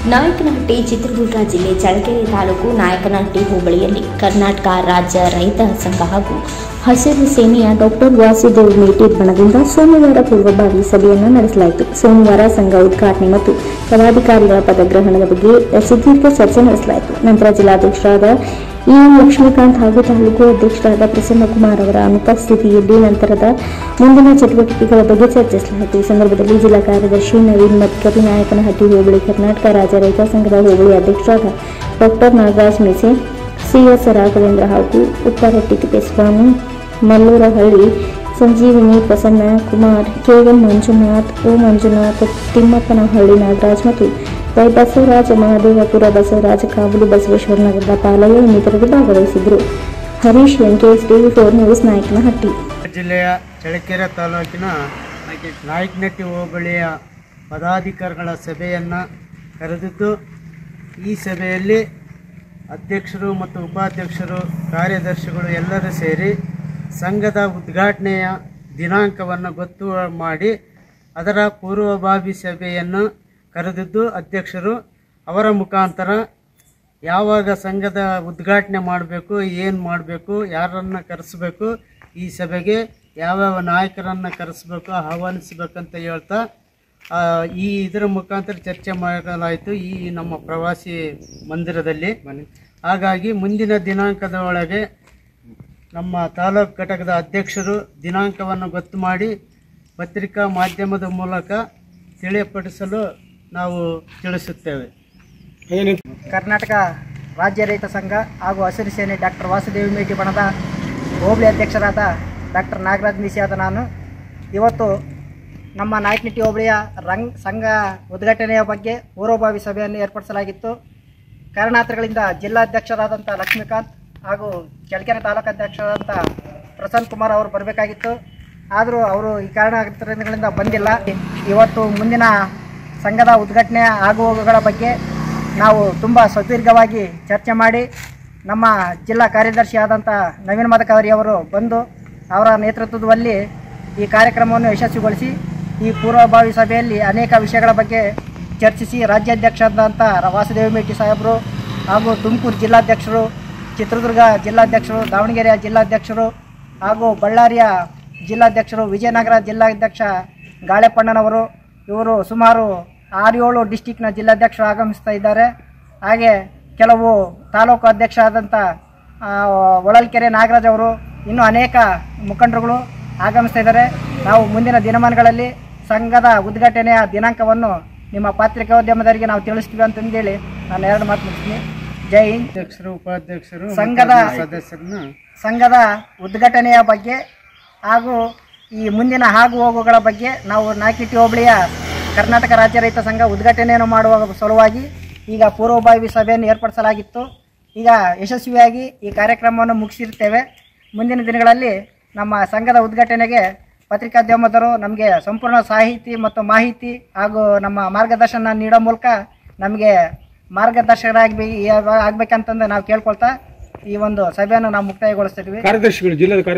ನಾಯಕನಹಟ್ಟಿ ಚಿತ್ರದುರ್ಗ ಜಿಲ್ಲೆ ಚಳ್ಳಕೆರೆ ತಾಲೂಕು ನಾಯಕನಹಟ್ಟಿ ಹೋಬಳಿಯಲ್ಲಿ ಕರ್ನಾಟಕ ರಾಜ್ಯ ರೈತ ಸಂಘ ಹಾಗೂ ಹಸಿರು ಸೇನೆಯ ಡಾಕ್ಟರ್ ವಾಸುದೇವ್ ಮೇಟಿ ಬಣದಿಂದ ಸೋಮವಾರ ಪೂರ್ವಭಾವಿ ಸಭೆಯನ್ನು ನಡೆಸಲಾಯಿತು ಸೋಮವಾರ ಸಂಘ ಉದ್ಘಾಟನೆ ಮತ್ತು ಪದಾಧಿಕಾರಿಗಳ ಪದಗ್ರಹಣದ ಬಗ್ಗೆ ಸುದೀರ್ಘ ಚರ್ಚೆ ನಡೆಸಲಾಯಿತು ನಂತರ ಜಿಲ್ಲಾಧ್ಯಕ್ಷರಾದ ಇ ಲಕ್ಷ್ಮೀಕಾಂತ್ ಹಾಗೂ ತಾಲೂಕು ಅಧ್ಯಕ್ಷರಾದ ಪ್ರಸನ್ನಕುಮಾರ್ ಅವರ ಅನುಪಸ್ಥಿತಿಯಲ್ಲಿ ನಂತರದ ಮುಂದಿನ ಚಟುವಟಿಕೆಗಳ ಬಗ್ಗೆ ಚರ್ಚಿಸಲಾಯಿತು ಈ ಸಂದರ್ಭದಲ್ಲಿ ಜಿಲ್ಲಾ ಕಾರ್ಯದರ್ಶಿ ನವೀನ್ ಮತ್ಕರಿ ನಾಯಕನಹಟ್ಟಿ ಹೋಬಳಿ ಕರ್ನಾಟಕ ರಾಜ್ಯ ರೈತ ಸಂಘದ ಹೋಬಳಿ ಅಧ್ಯಕ್ಷರಾದ ಡಾಕ್ಟರ್ ನಾಗರಾಜ್ ಮಿಸೆ ಸಿಎಸ್ ರಾಘವೇಂದ್ರ ಹಾಗೂ ಉಪ್ಪರಟ್ಟಿ ತಿಪ್ಪೇಸ್ವಾಮಿ ಮಲ್ಲೂರಹಳ್ಳಿ ಸಂಜೀವಿನಿ ಪ್ರಸನ್ನ ಕುಮಾರ್ ಕೆಎಂ ಮಂಜುನಾಥ್ ಓ ಮಂಜುನಾಥ್ ತಿಮ್ಮಪ್ಪನಹಳ್ಳಿ ನಾಗರಾಜ್ ಮತ್ತು ವೈ ಬಸವರಾಜ ಮಹದೇವಪುರ ಬಸವರಾಜ ಕಾಬುಲು ಬಸವೇಶ್ವರ ನಗರದ ಪಾಲಯ್ಯ ಇನ್ನಿತರರು ಭಾಗವಹಿಸಿದ್ರು Harish Venkatesh TV four news Nayakanahatti ಜಿಲ್ಲೆಯ ಚಳ್ಳಕೆರೆ ತಾಲೂಕಿನ ನಾಯಕನಟ್ಟಿ ಹೋಬಳಿಯ ಪದಾಧಿಕಾರಿಗಳ ಸಭೆಯನ್ನು ಕರೆದಿದ್ದು ಈ ಸಭೆಯಲ್ಲಿ ಅಧ್ಯಕ್ಷರು ಮತ್ತು ಉಪಾಧ್ಯಕ್ಷರು ಕಾರ್ಯದರ್ಶಿಗಳು ಎಲ್ಲರೂ ಸೇರಿ ಸಂಘದ ಉದ್ಘಾಟನೆಯ ದಿನಾಂಕವನ್ನು ಗೊತ್ತು ಮಾಡಿ ಅದರ ಪೂರ್ವಭಾವಿ ಸಭೆಯನ್ನು ಕರೆದಿದ್ದು ಅಧ್ಯಕ್ಷರು ಅವರ ಮುಖಾಂತರ ಯಾವಾಗ ಸಂಘದ ಉದ್ಘಾಟನೆ ಮಾಡಬೇಕು ಏನು ಮಾಡಬೇಕು ಯಾರನ್ನು ಕರೆಸಬೇಕು ಈ ಸಭೆಗೆ ಯಾವ್ಯಾವ ನಾಯಕರನ್ನು ಕರೆಸಬೇಕು ಆಹ್ವಾನಿಸಬೇಕಂತ ಹೇಳ್ತಾ ಆ, ಈ ಇದರ ಮುಖಾಂತರ ಚರ್ಚೆ ಮಾಡಲಾಯಿತು ಈ ನಮ್ಮ ಪ್ರವಾಸಿ ಮಂದಿರದಲ್ಲಿ ಹಾಗಾಗಿ ಮುಂದಿನ ದಿನಾಂಕದ ಒಳಗೆ ನಮ್ಮ ತಾಲೂಕು ಘಟಕದ ಅಧ್ಯಕ್ಷರು ದಿನಾಂಕವನ್ನು ಗೊತ್ತು ಮಾಡಿ ಪತ್ರಿಕಾ ಮಾಧ್ಯಮದ ಮೂಲಕ ತಿಳಿಯಪಡಿಸಲು ನಾವು ತಿಳಿಸುತ್ತೇವೆ ಕರ್ನಾಟಕ ರಾಜ್ಯ ರೈತ ಸಂಘ ಹಾಗೂ ಹಸಿರು ಸೇನೆ ಡಾಕ್ಟರ್ ವಾಸುದೇವ ಮೇಟಿ ಬಣದ ಹೋಬಳಿ ಅಧ್ಯಕ್ಷರಾದ ಡಾಕ್ಟರ್ ನಾಗರಾಜ್ ನಿಸಿಯಾದ ನಾನು ಇವತ್ತು ನಮ್ಮ ನಾಯಕನಟ್ಟಿ ಹೋಬಳಿಯ ರಂಗ್ ಸಂಘ ಉದ್ಘಾಟನೆಯ ಬಗ್ಗೆ ಪೂರ್ವಭಾವಿ ಸಭೆಯನ್ನು ಏರ್ಪಡಿಸಲಾಗಿತ್ತು ಕಾರಣಾಂತರಗಳಿಂದ ಜಿಲ್ಲಾಧ್ಯಕ್ಷರಾದಂಥ ಲಕ್ಷ್ಮೀಕಾಂತ್ ಹಾಗೂ ಚಳ್ಳಕೆರೆ ತಾಲೂಕು ಅಧ್ಯಕ್ಷರಾದಂಥ ಪ್ರಸನ್ನ ಕುಮಾರ್ ಅವರು ಬರಬೇಕಾಗಿತ್ತು ಆದರೂ ಅವರು ಈ ಕಾರಣಾಂತರಗಳಿಂದ ಬಂದಿಲ್ಲ ಇವತ್ತು ಮುಂದಿನ ಸಂಘದ ಉದ್ಘಾಟನೆ ಆಗುವವುಗಳ ಬಗ್ಗೆ ನಾವು ತುಂಬ ಸುದೀರ್ಘವಾಗಿ ಚರ್ಚೆ ಮಾಡಿ ನಮ್ಮ ಜಿಲ್ಲಾ ಕಾರ್ಯದರ್ಶಿ ಆದಂಥ ನವೀನ್ ಮದಕವರಿ ಅವರು ಬಂದು ಅವರ ನೇತೃತ್ವದಲ್ಲಿ ಈ ಕಾರ್ಯಕ್ರಮವನ್ನು ಯಶಸ್ವಿಗೊಳಿಸಿ ಈ ಪೂರ್ವಭಾವಿ ಸಭೆಯಲ್ಲಿ ಅನೇಕ ವಿಷಯಗಳ ಬಗ್ಗೆ ಚರ್ಚಿಸಿ ರಾಜ್ಯಾಧ್ಯಕ್ಷರಾದಂಥ ವಾಸುದೇವ ಮೇಟಿ ಸಾಹೇಬರು ಹಾಗೂ ತುಮಕೂರು ಜಿಲ್ಲಾಧ್ಯಕ್ಷರು ಚಿತ್ರದುರ್ಗ ಜಿಲ್ಲಾಧ್ಯಕ್ಷರು ದಾವಣಗೆರೆಯ ಜಿಲ್ಲಾಧ್ಯಕ್ಷರು ಹಾಗೂ ಬಳ್ಳಾರಿಯ ಜಿಲ್ಲಾಧ್ಯಕ್ಷರು ವಿಜಯನಗರ ಜಿಲ್ಲಾಧ್ಯಕ್ಷ ಗಾಳೆಪಣ್ಣನವರು ಇವರು ಸುಮಾರು ಆರು ಏಳು ಡಿಸ್ಟಿಕ್ನ ಜಿಲ್ಲಾಧ್ಯಕ್ಷರು ಆಗಮಿಸ್ತಾ ಇದ್ದಾರೆ ಹಾಗೆ ಕೆಲವು ತಾಲೂಕು ಅಧ್ಯಕ್ಷ ಆದಂಥ ಆ, ಹೊಳಲ್ಕೆರೆ ನಾಗರಾಜ್ ಅವರು ಇನ್ನೂ ಅನೇಕ ಮುಖಂಡರುಗಳು ಆಗಮಿಸ್ತಾ ಇದ್ದಾರೆ ನಾವು ಮುಂದಿನ ದಿನಮಾನಗಳಲ್ಲಿ ಸಂಘದ ಉದ್ಘಾಟನೆಯ ದಿನಾಂಕವನ್ನು ನಿಮ್ಮ ಪತ್ರಿಕೋದ್ಯಮದವರಿಗೆ ನಾವು ತಿಳಿಸ್ತೀವಿ ಅಂತಂದೇಳಿ ನಾನು ಎರಡು ಮಾತು ಮುಗಿಸ್ತೀನಿ ಜೈ ಹಿಂದ್ ಅಧ್ಯಕ್ಷರು ಉಪಾಧ್ಯಕ್ಷರು ಸಂಘದ ಸದಸ್ಯರನ್ನ ಸಂಘದ ಉದ್ಘಾಟನೆಯ ಬಗ್ಗೆ ಹಾಗೂ ಈ ಮುಂದಿನ ಆಗು ಹೋಗುಗಳ ಬಗ್ಗೆ ನಾವು ನಾಯಕನಟ್ಟಿ ಹೋಬಳಿಯ ಕರ್ನಾಟಕ ರಾಜ್ಯ ರೈತ ಸಂಘ ಉದ್ಘಾಟನೆಯನ್ನು ಮಾಡುವ ಸಲುವಾಗಿ ಈಗ ಪೂರ್ವಭಾವಿ ಸಭೆಯನ್ನು ಏರ್ಪಡಿಸಲಾಗಿತ್ತು ಈಗ ಯಶಸ್ವಿಯಾಗಿ ಈ ಕಾರ್ಯಕ್ರಮವನ್ನು ಮುಗಿಸಿರ್ತೇವೆ ಮುಂದಿನ ದಿನಗಳಲ್ಲಿ ನಮ್ಮ ಸಂಘದ ಉದ್ಘಾಟನೆಗೆ ಪತ್ರಿಕಾದ್ಯಮದವರು ನಮಗೆ ಸಂಪೂರ್ಣ ಸಾಹಿತಿ ಮತ್ತು ಮಾಹಿತಿ ಹಾಗೂ ನಮ್ಮ ಮಾರ್ಗದರ್ಶನ ನೀಡೋ ಮೂಲಕ ನಮಗೆ ಮಾರ್ಗದರ್ಶಕರಾಗಬೇಕು ಆಗ್ಬೇಕಂತಂದು ನಾವು ಕೇಳ್ಕೊಳ್ತಾ ಈ ಒಂದು ಸಭೆಯನ್ನು ನಾವು ಮುಕ್ತಾಯಗೊಳಿಸ್ತಿದ್ವಿ ಕಾರ್ಯದರ್ಶಿಗಳು ಜಿಲ್ಲೆದ